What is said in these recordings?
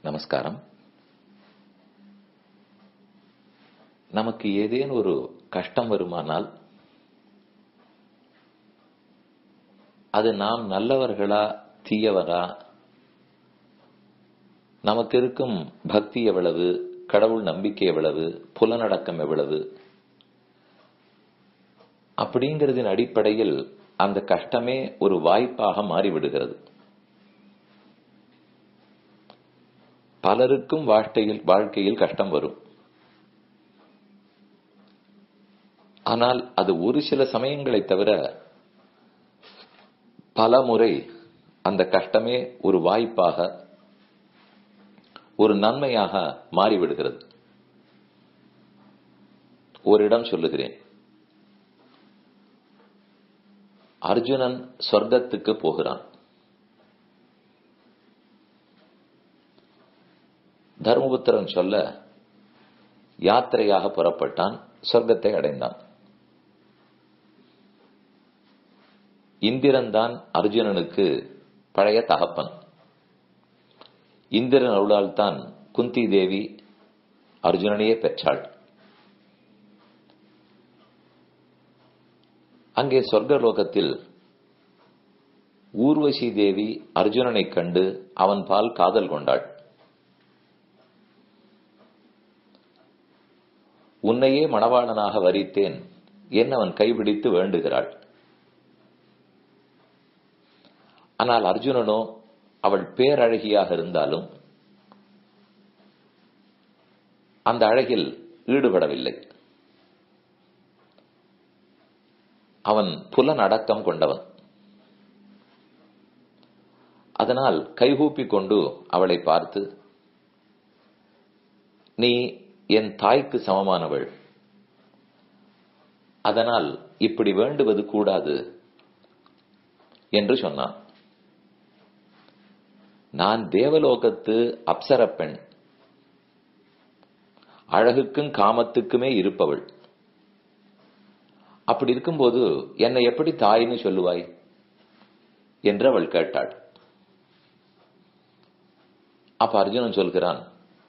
நமஸ்காரம் நமக்கு ஏதேனும் ஒரு கஷ்டம் வருமானால் அது நாம் நல்லவர்களா தீயவரா நமக்கு இருக்கும் பக்தி எவ்வளவு கடவுள் நம்பிக்கை எவ்வளவு புலனடக்கம் எவ்வளவு அப்படிங்கிறதின் அடிப்படையில் அந்த கஷ்டமே ஒரு வாய்ப்பாக மாறிவிடுகிறது பலருக்கும் வாழ்க்கையில் வாழ்க்கையில் கஷ்டம் வரும் ஆனால் அது ஒரு சில சமயங்களை தவிர பல முறை அந்த கஷ்டமே ஒரு வாய்ப்பாக ஒரு நன்மையாக மாறிவிடுகிறது ஓரிடம் சொல்லுகிறேன் அர்ஜுனன் சொர்க்கத்துக்கு போகிறான் தர்மபுத்திரன் சொல்ல யாத்திரையாக புறப்பட்டான் சொர்க்கத்தை அடைந்தான் இந்திரன் தான் அர்ஜுனனுக்கு பழைய தகப்பன் இந்திரன் அருளால் தான் குந்தி தேவி அர்ஜுனனையே பெற்றாள் அங்கே சொர்க்கலோகத்தில் ஊர்வசி தேவி அர்ஜுனனை கண்டு அவன் பால் காதல் கொண்டாள் உன்னையே மணவாளனாக வரித்தேன் என் அவன் கைபிடித்து வேண்டுகிறாள் ஆனால் அர்ஜுனனோ அவள் பேரழகியாக இருந்தாலும் அந்த அழகில் ஈடுபடவில்லை அவன் புலன் அடக்கம் கொண்டவன் அதனால் கைகூப்பி கொண்டு அவளை பார்த்து நீ என் தாய்க்கு சமமானவள் அதனால் இப்படி வேண்டுவது கூடாது என்று சொன்னான் நான் தேவலோகத்து அப்சர பெண் அழகுக்கும் காமத்துக்குமே இருப்பவள் அப்படி இருக்கும்போது என்னை எப்படி தாயின்னு சொல்லுவாய் என்று அவள் கேட்டாள் அப்ப அர்ஜுனன் சொல்கிறான்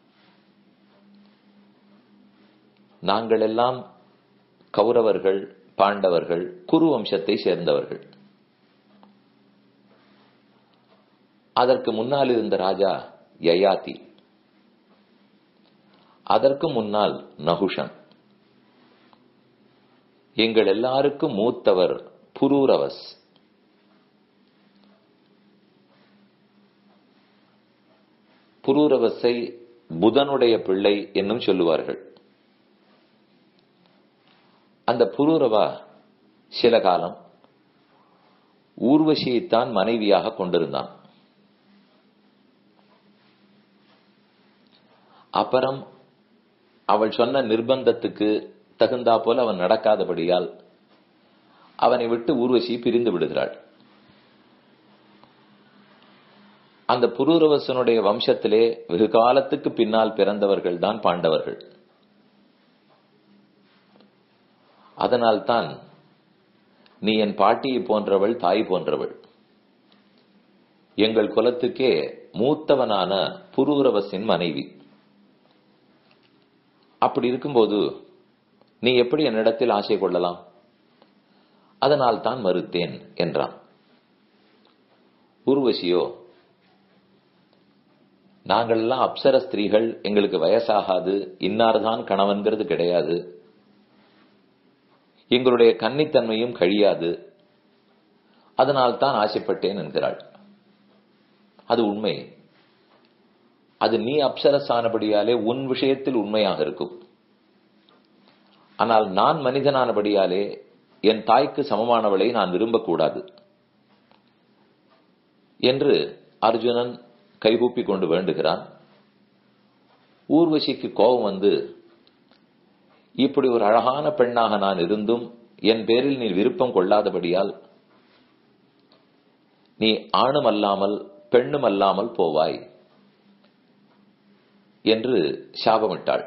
நாங்கள் எல்லாம் கௌரவர்கள் பாண்டவர்கள் குரு வம்சத்தை சேர்ந்தவர்கள் அதற்கு முன்னால் இருந்த ராஜா யயாதி அதற்கு முன்னால் நகுஷன் எங்கள் எல்லாருக்கும் மூத்தவர் புரூரவஸ் புரூரவஸை புதனுடைய பிள்ளை என்னும் சொல்லுவார்கள் அந்த புரூரவா சில காலம் ஊர்வசியைத்தான் மனைவியாக கொண்டிருந்தான் அப்புறம் அவள் சொன்ன நிர்பந்தத்துக்கு தகுந்தா போல அவன் நடக்காதபடியால் அவனை விட்டு ஊர்வசி பிரிந்து விடுகிறாள் அந்த புரூரவசனுடைய வம்சத்திலே வெகு காலத்துக்கு பின்னால் பிறந்தவர்கள் தான் பாண்டவர்கள் அதனால்தான் நீ என் பாட்டியை போன்றவள் தாய் போன்றவள் எங்கள் குலத்துக்கே மூத்தவனான புரூரவசின் மனைவி அப்படி இருக்கும்போது நீ எப்படி என்னிடத்தில் ஆசை கொள்ளலாம் அதனால் தான் மறுத்தேன் என்றான் உருவசியோ நாங்கள் எல்லாம் அப்சர ஸ்திரீகள் எங்களுக்கு வயசாகாது இன்னார்தான் கணவன்கிறது கிடையாது எங்களுடைய கன்னித்தன்மையும் கழியாது அதனால் தான் ஆசைப்பட்டேன் என்கிறாள் அது உண்மை அது நீ அப்சரஸ் ஆனபடியாலே உன் விஷயத்தில் உண்மையாக இருக்கும் ஆனால் நான் மனிதனானபடியாலே என் தாய்க்கு சமமானவளை நான் விரும்பக்கூடாது என்று அர்ஜுனன் கைகூப்பி கொண்டு வேண்டுகிறான் ஊர்வசிக்கு கோபம் வந்து இப்படி ஒரு அழகான பெண்ணாக நான் இருந்தும் என் பேரில் நீ விருப்பம் கொள்ளாதபடியால் நீ ஆணும் அல்லாமல் பெண்ணும் அல்லாமல் போவாய் என்று சாபமிட்டாள்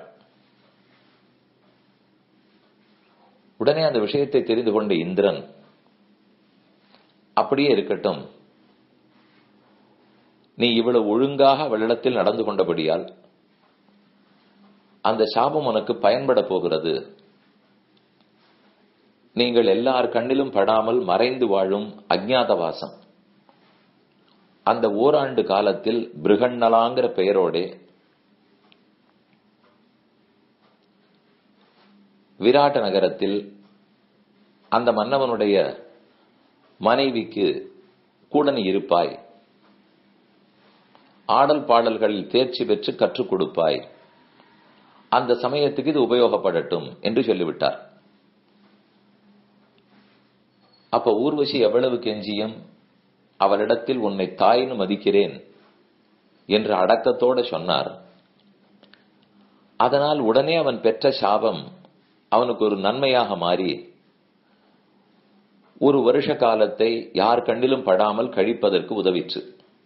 உடனே அந்த விஷயத்தை தெரிந்து கொண்ட இந்திரன் அப்படியே இருக்கட்டும் நீ இவ்வளவு ஒழுங்காக அவளிடத்தில் நடந்து கொண்டபடியால் அந்த சாபம் உனக்கு பயன்பட போகிறது நீங்கள் எல்லார் கண்ணிலும் படாமல் மறைந்து வாழும் அஜ்ஞாதவாசம் அந்த ஓராண்டு காலத்தில் பிருகண்ணலாங்கிற பெயரோடே விராட்ட நகரத்தில் அந்த மன்னவனுடைய மனைவிக்கு கூட நீ இருப்பாய் ஆடல் பாடல்களில் தேர்ச்சி பெற்று கற்றுக் கொடுப்பாய் அந்த சமயத்துக்கு இது உபயோகப்படட்டும் என்று சொல்லிவிட்டார் அப்ப ஊர்வசி எவ்வளவு கெஞ்சியும் அவளிடத்தில் உன்னை தாயின்னு மதிக்கிறேன் என்று அடக்கத்தோட சொன்னார் அதனால் உடனே அவன் பெற்ற சாபம் அவனுக்கு ஒரு நன்மையாக மாறி ஒரு வருஷ காலத்தை யார் கண்ணிலும் படாமல் கழிப்பதற்கு உதவிற்று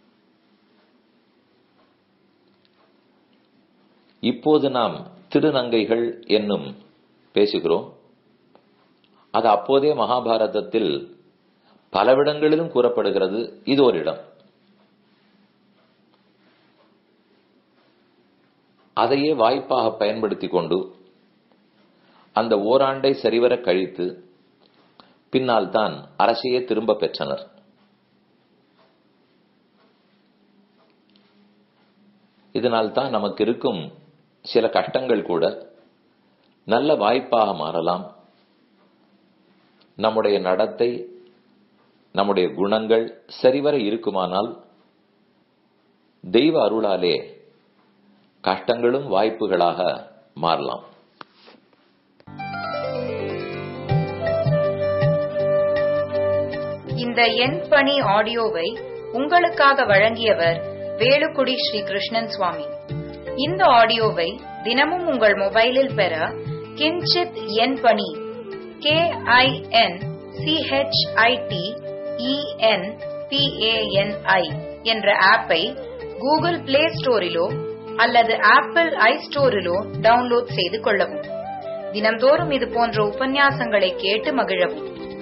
இப்போது நாம் திருநங்கைகள் என்னும் பேசுகிறோம் அது அப்போதே மகாபாரதத்தில் பலவிடங்களிலும் கூறப்படுகிறது இது ஒரு இடம் அதையே வாய்ப்பாக பயன்படுத்திக் கொண்டு அந்த ஓராண்டை சரிவர கழித்து பின்னால் தான் அரசையே திரும்ப பெற்றனர் இதனால் தான் நமக்கு இருக்கும் சில கஷ்டங்கள் கூட நல்ல வாய்ப்பாக மாறலாம் நம்முடைய நடத்தை நம்முடைய குணங்கள் சரிவர இருக்குமானால் தெய்வ அருளாலே கஷ்டங்களும் வாய்ப்புகளாக மாறலாம் இந்த எண் பணி ஆடியோவை உங்களுக்காக வழங்கியவர் வேலுக்குடி ஸ்ரீ கிருஷ்ணன் சுவாமி இந்த ஆடியோவை தினமும் உங்கள் மொபைலில் பெற கிஞ்சித் எண் பணி கே ஐ என் சிஹெச்ஐடி இஎன் பிஏஎன்ஐ என்ற ஆப்பை கூகுள் பிளே ஸ்டோரிலோ அல்லது ஆப்பிள் ஐ ஸ்டோரிலோ டவுன்லோட் செய்து கொள்ளவும் தினம்தோறும் இது போன்ற உபன்யாசங்களை கேட்டு மகிழவும்